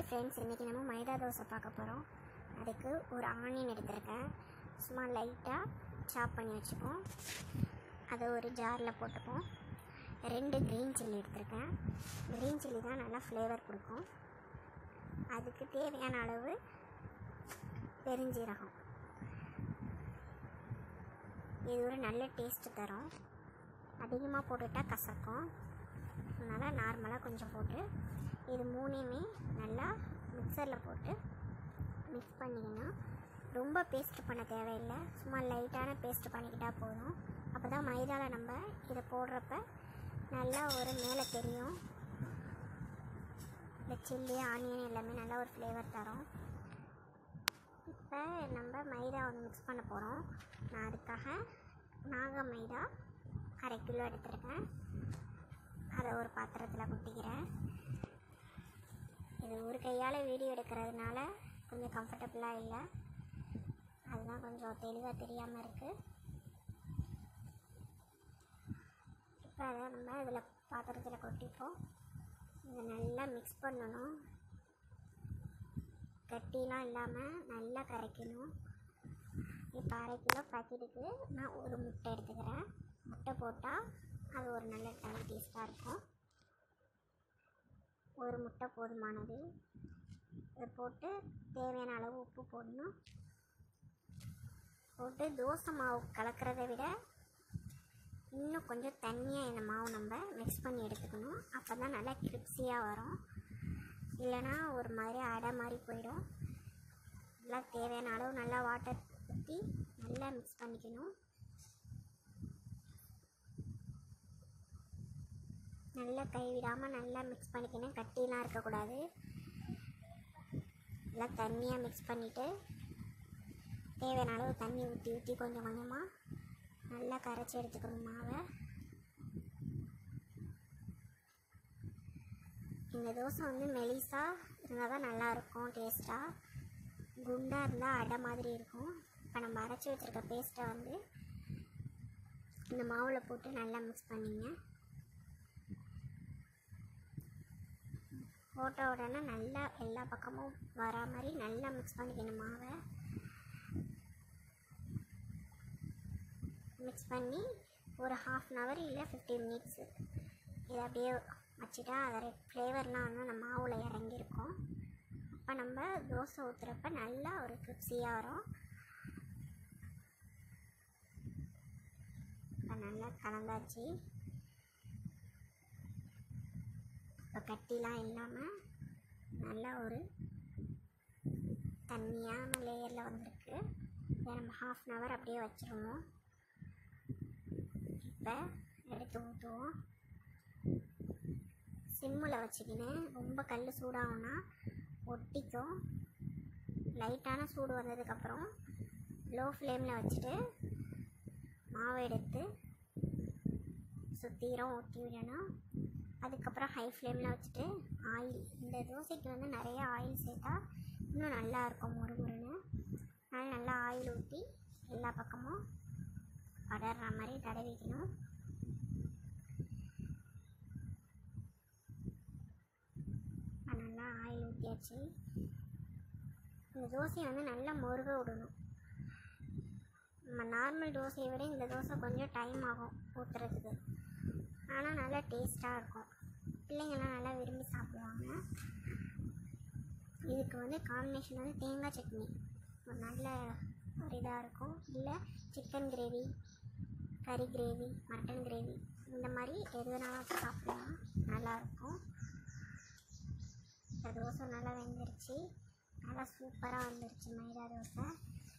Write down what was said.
friends இன்றைக்கி நம்ம மைதா தோசை பார்க்க போகிறோம் அதுக்கு ஒரு ஆனியன் எடுத்திருக்கேன் சும்மா லைட்டாக சாப் பண்ணி வச்சுப்போம் அதை ஒரு ஜாரில் போட்டுப்போம் ரெண்டு க்ரீன் சில்லி எடுத்திருக்கேன் க்ரீன் சில்லி தான் நல்லா ஃப்ளேவர் கொடுக்கும் அதுக்கு தேவையான அளவு பெருஞ்சீரகம் இது ஒரு நல்ல டேஸ்ட்டு தரும் அதிகமாக போட்டுட்டா கசக்கும் அதனால் நார்மலாக கொஞ்சம் போட்டு இது மூணையுமே நல்லா மிக்சரில் போட்டு மிக்ஸ் பண்ணிக்கணும் ரொம்ப பேஸ்ட் பண்ண தேவையில்லை சும்மா லைட்டான பேஸ்ட் பண்ணிக்கிட்டால் போதும் அப்போ தான் மைதாவில் நம்ம இதை போடுறப்ப நல்லா ஒரு மேலே தெரியும் இந்த சில்லி ஆனியன் எல்லாமே நல்லா ஒரு ஃப்ளேவர் தரும் இப்போ நம்ம மைதா வந்து மிக்ஸ் பண்ண போகிறோம் நான் அதுக்காக நாக மைதா அரை கிலோ எடுத்திருக்கேன் அதை ஒரு பாத்திரத்தில் கொட்டிக்கிறேன் இது ஒரு கையால் வீடியோ எடுக்கிறதுனால கொஞ்சம் கம்ஃபர்டபுளாக இல்லை அதுதான் கொஞ்சம் தெளிவாக தெரியாமல் இருக்குது இப்போ அதை நம்ம இதில் பாத்திரத்தில் கொட்டிப்போம் இதை நல்லா மிக்ஸ் பண்ணணும் கட்டிலாம் இல்லாமல் நல்லா கரைக்கணும் இப்போ அரை கிலோ பாக்கெட்டுக்கு நான் ஒரு முட்டை எடுத்துக்கிறேன் முட்டை போட்டால் அது ஒரு நல்ல தனி டேஸ்ட்டாக இருக்கும் ஒரு முட்டை போதுமானது இதை போட்டு தேவையான அளவு உப்பு போடணும் போட்டு தோசை மாவு கலக்கிறத விட இன்னும் கொஞ்சம் தண்ணியாக இந்த மாவு நம்ம மிக்ஸ் பண்ணி எடுத்துக்கணும் அப்போ தான் நல்லா கிரிப்ஸியாக வரும் இல்லைன்னா ஒரு மாதிரி அடை மாதிரி போயிடும் நல்லா தேவையான அளவு நல்லா வாட்டர் ஊற்றி நல்லா மிக்ஸ் பண்ணிக்கணும் நல்லா கைவிடாமல் நல்லா மிக்ஸ் பண்ணிக்கணும் கட்டிலாம் இருக்கக்கூடாது நல்லா தண்ணியாக மிக்ஸ் பண்ணிவிட்டு தேவையான அளவு தண்ணி ஊற்றி ஊற்றி கொஞ்சம் கொஞ்சமாக நல்லா கரைச்சி எடுத்துக்கணும் மாவை இந்த தோசை வந்து மெலிசாக இருந்தால் தான் நல்லாயிருக்கும் டேஸ்ட்டாக குண்டாக இருந்தால் அடை மாதிரி இருக்கும் இப்போ நம்ம அரைச்சி வச்சுருக்க பேஸ்ட்டை வந்து இந்த மாவில் போட்டு நல்லா மிக்ஸ் பண்ணிங்க போட்ட உடனே நல்லா எல்லா பக்கமும் வரா மாதிரி நல்லா மிக்ஸ் பண்ணிக்கணும் மாவை மிக்ஸ் பண்ணி ஒரு ஹாஃப் அன் ஹவர் இல்லை ஃபிஃப்டீன் மினிட்ஸு இதை அப்படியே வச்சுட்டா அதோட ஃப்ளேவர்லாம் வந்து அந்த மாவில் இறங்கியிருக்கும் அப்போ நம்ம தோசை ஊற்றுறப்ப நல்லா ஒரு கிரிப்ஸியாக வரும் இப்போ நல்லா கலந்தாச்சு இப்போ கட்டிலாம் இல்லாமல் நல்லா ஒரு தண்ணியான லேயரில் வந்திருக்கு இதை நம்ம ஹாஃப் அன் ஹவர் அப்படியே வச்சுருவோம் இப்போ எடுத்து ஊற்றுவோம் சிம்மில் வச்சுக்கினேன் ரொம்ப கல் சூடாகும்னா ஒட்டிக்கும் லைட்டான சூடு வந்ததுக்கப்புறம் லோ ஃப்ளேமில் வச்சுட்டு மாவை எடுத்து சுத்தீரம் ஊற்றி விடணும் அதுக்கப்புறம் ஹை ஃப்ளேமில் வச்சுட்டு ஆயில் இந்த தோசைக்கு வந்து நிறைய ஆயில் சேர்த்தா இன்னும் நல்லா இருக்கும் முறுமுறுன்னு அதனால் நல்லா ஆயில் ஊற்றி எல்லா பக்கமும் படர்ற மாதிரி தடவிக்கணும் நல்லா ஆயில் ஊற்றியாச்சு இந்த தோசையை வந்து நல்லா முருக விடணும் நம்ம நார்மல் தோசையை விட இந்த தோசை கொஞ்சம் டைம் ஆகும் ஊற்றுறதுக்கு ஆனால் நல்லா டேஸ்ட்டாக இருக்கும் பிள்ளைங்கள்லாம் நல்லா விரும்பி சாப்பிடுவாங்க இதுக்கு வந்து காம்பினேஷன் வந்து தேங்காய் சட்னி ஒரு நல்ல ஒரு இதாக இருக்கும் இல்லை சிக்கன் கிரேவி கறி கிரேவி மட்டன் கிரேவி இந்த மாதிரி எது வேணாலும் வச்சு சாப்பிடலாம் நல்லாயிருக்கும் இந்த தோசை நல்லா வெந்துருச்சு நல்லா சூப்பராக வந்துருச்சு மைதா தோசை